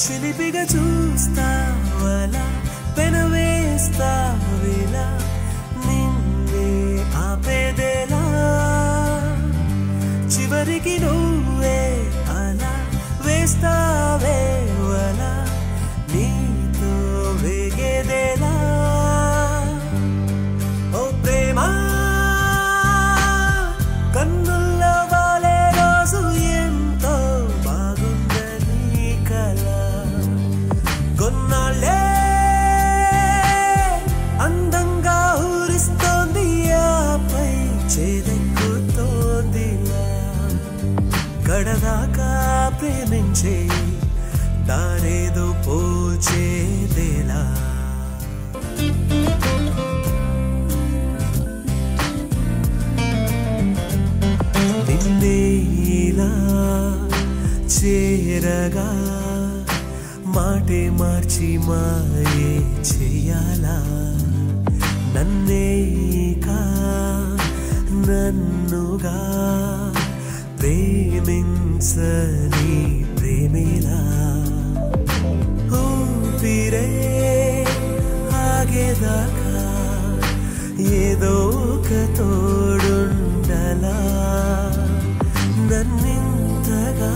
చిలిపిగా చూస్తావలా పెనవేస్తావిలా నిన్నే ఆపేదేలా చివరికి నువ్వే అలా వేస్తావే వలా నీతో వేగేదేలా ఓ ప్రేమ కన్నుల్లో వాలే రోజు ఎంతో బాగుందని కల కొన్నాళ్ళే అందంగా ఊరిస్తోంది ఆపై చేదెక్కుతోందిలా కడదాకా ప్రేమించే దారేదో పోచేదేలా నిన్నే ఇలా చేరగా మాటే మార్చి మాయే చెయ్యాలా నన్నే కా నన్నుగా ప్రేమించని ప్రేమిలా ఊపిరే ఆగేదాకా ఏదో ఒక తోడుండలా నన్నింతగా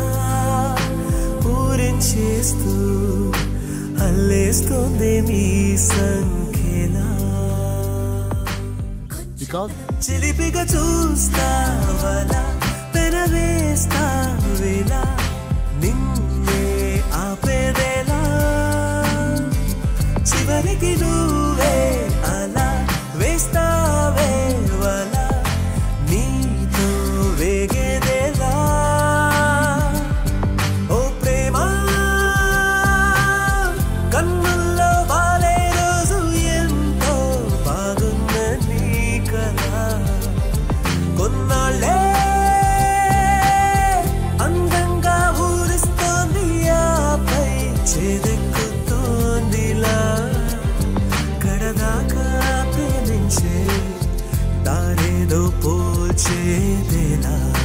పూరించేస్తూ అల్లేస్తోంది మీ సంఖ్యలా Because చిలిపిగా చూస్తావలా పెనవేస్తావిలా నిన్నే ఆపేదేలా చివరికి నువ్వే అలా వేస్తావే వలా నీతో వేగేదేలా ఓ ప్రేమ కన్నుల్లో వాలే రోజు ఎంతో బాగుందని కదా కొన్నాళ్ళే అందంగా ఊరిస్తోంది ఆపై చేదెక్కుతోందిలా కడదాకా ప్రేమించే దారేదో పోల్చేదేలా